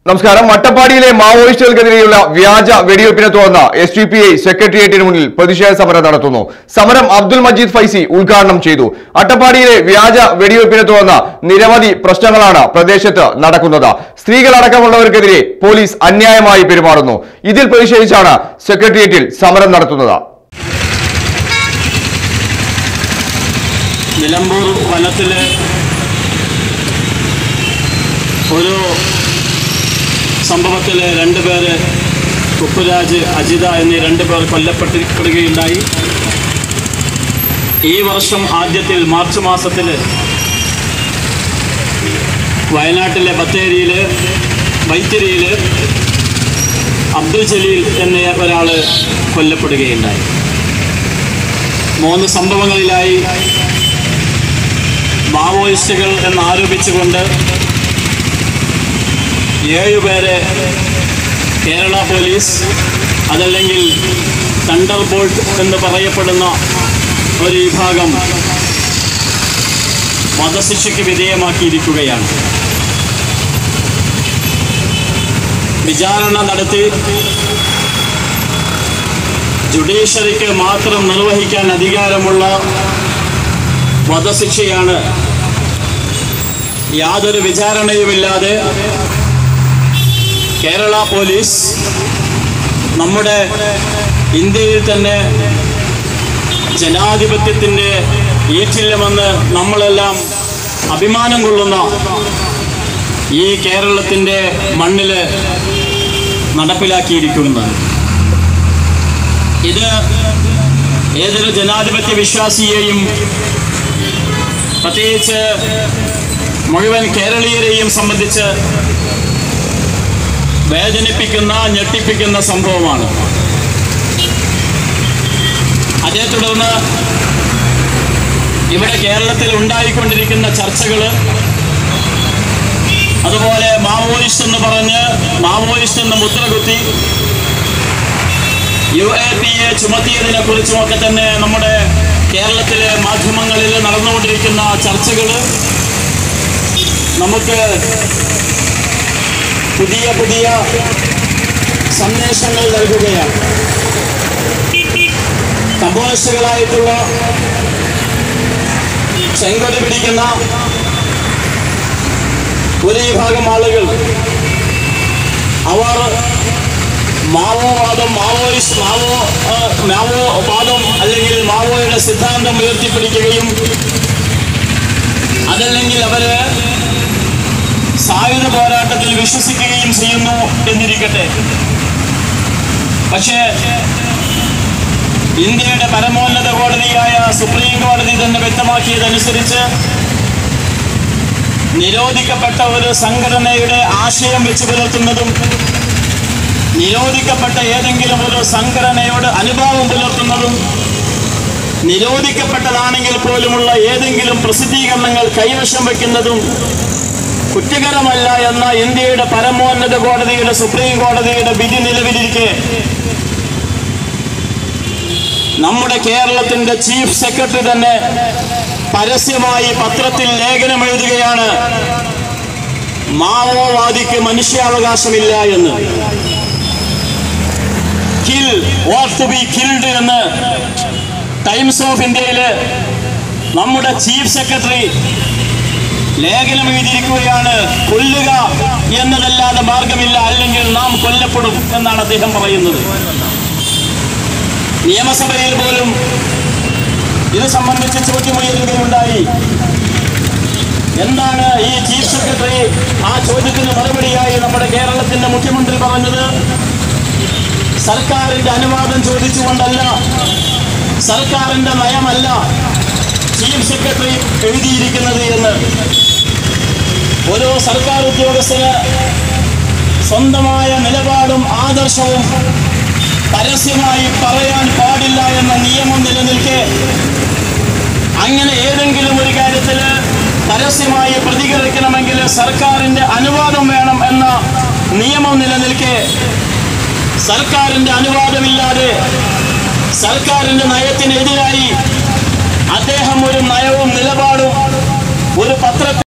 നമസ്കാരം അട്ടപ്പാടിയിലെ മാവോയിസ്റ്റുകൾക്കെതിരെയുള്ള വ്യാജ വെടിവെപ്പിനെ തുടർന്ന് എസ് ഡി പി ഐ സെക്രട്ടേറിയറ്റിന് മുന്നിൽ പ്രതിഷേധ സമരം നടത്തുന്നു സമരം അബ്ദുൽ മജീദ് ഫൈസി ഉദ്ഘാടനം ചെയ്തു അട്ടപ്പാടിയിലെ വ്യാജ വെടിവെപ്പിനെ തുടർന്ന് നിരവധി പ്രശ്നങ്ങളാണ് പ്രദേശത്ത് നടക്കുന്നത് സ്ത്രീകളടക്കമുള്ളവർക്കെതിരെ പോലീസ് അന്യായമായി പെരുമാറുന്നു ഇതിൽ പ്രതിഷേധിച്ചാണ് സെക്രട്ടേറിയറ്റിൽ സമരം നടത്തുന്നത് നിലമ്പൂർ വനത്തില് ഒരു സംഭവത്തിൽ രണ്ടുപേര് കുപ്പുരാജ് അജിത എന്നീ രണ്ടുപേർ കൊല്ലപ്പെട്ടിരിക്കുകയുണ്ടായി ഈ വർഷം ആദ്യത്തിൽ മാർച്ച് മാസത്തിൽ വയനാട്ടിലെ ബത്തേരിയിൽ വൈത്തിരിയിൽ അബ്ദുൽ ജലീൽ എന്ന ഒരാൾ കൊല്ലപ്പെടുകയുണ്ടായി മൂന്ന് സംഭവങ്ങളിലായി മാവോയിസ്റ്റുകൾ എന്നാരോപിച്ചുകൊണ്ട് ഏഴുപേരെ കേരള പോലീസ് അതല്ലെങ്കിൽ തണ്ടർ ബോൾട്ട് എന്ന് പറയപ്പെടുന്ന ഒരു വിഭാഗം വധശിക്ഷയ്ക്ക് വിധേയമാക്കിയിരിക്കുകയാണ് വിചാരണ നടത്തി ജുഡീഷ്യറിക്ക് മാത്രം നിർവഹിക്കാൻ അധികാരമുള്ള വധശിക്ഷയാണ് യാതൊരു വിചാരണയുമില്ലാതെ കേരള പോലീസ് നമ്മുടെ ഇന്ത്യയിൽ തന്നെ ജനാധിപത്യത്തിൻ്റെ ഈറ്റില്ലമെന്ന് നമ്മളെല്ലാം അഭിമാനം കൊള്ളുന്ന ഈ കേരളത്തിൻ്റെ മണ്ണിൽ നടപ്പിലാക്കിയിരിക്കുന്നത് ഇത് ഏതൊരു ജനാധിപത്യ വിശ്വാസിയെയും പ്രത്യേകിച്ച് മുഴുവൻ കേരളീയരെയും സംബന്ധിച്ച് വേദനിപ്പിക്കുന്ന ഞെട്ടിപ്പിക്കുന്ന സംഭവമാണ് അതേ തുടർന്ന് ഇവിടെ കേരളത്തിൽ ഉണ്ടായിക്കൊണ്ടിരിക്കുന്ന ചർച്ചകൾ അതുപോലെ മാവോയിസ്റ്റ് എന്ന് പറഞ്ഞ് മാവോയിസ്റ്റ് എന്ന് മുദ്രകുത്തി യു എ പി എ ചുമത്തിയതിനെ കുറിച്ചുമൊക്കെ തന്നെ നമ്മുടെ കേരളത്തിലെ മാധ്യമങ്ങളിൽ നടന്നുകൊണ്ടിരിക്കുന്ന ചർച്ചകൾ നമുക്ക് പുതിയ പുതിയ സന്ദേശങ്ങൾ നൽകുകയാണ് കമ്പോസ്റ്റുകളായിട്ടുള്ള ചെങ്കൊടി പിടിക്കുന്ന ഒരു വിഭാഗം ആളുകൾ അവർ മാവോവാദം മാവോയിസ്റ്റ് മാവോ ആ, മാവോവാദം അല്ലെങ്കിൽ മാവോയുടെ സിദ്ധാന്തം ഉയർത്തിപ്പിടിക്കുകയും അതല്ലെങ്കിൽ അവര് സായുധ പോരാട്ടത്തിൽ വിശ്വസിക്കുകയും ചെയ്യുന്നു എന്നിരിക്കട്ടെ പക്ഷേ ഇന്ത്യയുടെ പരമോന്നത കോടതിയായ സുപ്രീം കോടതി തന്നെ വ്യക്തമാക്കിയതനുസരിച്ച് നിരോധിക്കപ്പെട്ട ഒരു സംഘടനയുടെ ആശയം വെച്ച് പുലർത്തുന്നതും നിരോധിക്കപ്പെട്ട ഏതെങ്കിലും ഒരു സംഘടനയോട് അനുഭാവം പുലർത്തുന്നതും നിരോധിക്കപ്പെട്ടതാണെങ്കിൽ പോലുമുള്ള ഏതെങ്കിലും പ്രസിദ്ധീകരണങ്ങൾ കൈവശം വയ്ക്കുന്നതും കുറ്റകരമല്ല എന്ന ഇന്ത്യയുടെ പരമോന്നത കോടതിയുടെ സുപ്രീം കോടതിയുടെ വിധി നിലവിലിരിക്കെ നമ്മുടെ കേരളത്തിന്റെ ചീഫ് സെക്രട്ടറി തന്നെ പരസ്യമായി പത്രത്തിൽ ലേഖനം എഴുതുകയാണ് മാവോവാദിക്ക് മനുഷ്യാവകാശമില്ല എന്ന് kill what to be killed എന്ന് ടൈംസ് ഓഫ് ഇന്ത്യയില് നമ്മുടെ ചീഫ് സെക്രട്ടറി ലേഖനം എഴുതിയിരിക്കുകയാണ് കൊല്ലുക എന്നതല്ലാതെ മാർഗമില്ല അല്ലെങ്കിൽ നാം കൊല്ലപ്പെടും എന്നാണ് അദ്ദേഹം പറയുന്നത് നിയമസഭയിൽ പോലും ഇത് സംബന്ധിച്ച് ചോദ്യമുയരുകയുണ്ടായി എന്താണ് ഈ ചീഫ് സെക്രട്ടറി ആ ചോദ്യത്തിന് മറുപടിയായി നമ്മുടെ കേരളത്തിന്റെ മുഖ്യമന്ത്രി പറഞ്ഞത് സർക്കാരിന്റെ അനുവാദം ചോദിച്ചുകൊണ്ടല്ല സർക്കാരിന്റെ നയമല്ല ചീഫ് സെക്രട്ടറി എഴുതിയിരിക്കുന്നത് എന്ന് ഓരോ സർക്കാർ ഉദ്യോഗസ്ഥന് സ്വന്തമായ നിലപാടും ആദർശവും പരസ്യമായി പറയാൻ പാടില്ല എന്ന നിയമം നിലനിൽക്കെ അങ്ങനെ ഏതെങ്കിലും ഒരു കാര്യത്തിൽ പരസ്യമായി പ്രതികരിക്കണമെങ്കിൽ സർക്കാരിന്റെ അനുവാദം വേണം എന്ന നിയമം നിലനിൽക്കെ സർക്കാരിന്റെ അനുവാദമില്ലാതെ സർക്കാരിന്റെ നയത്തിനെതിരായി അദ്ദേഹം ഒരു നയവും നിലപാടും ഒരു പത്രത്തിൽ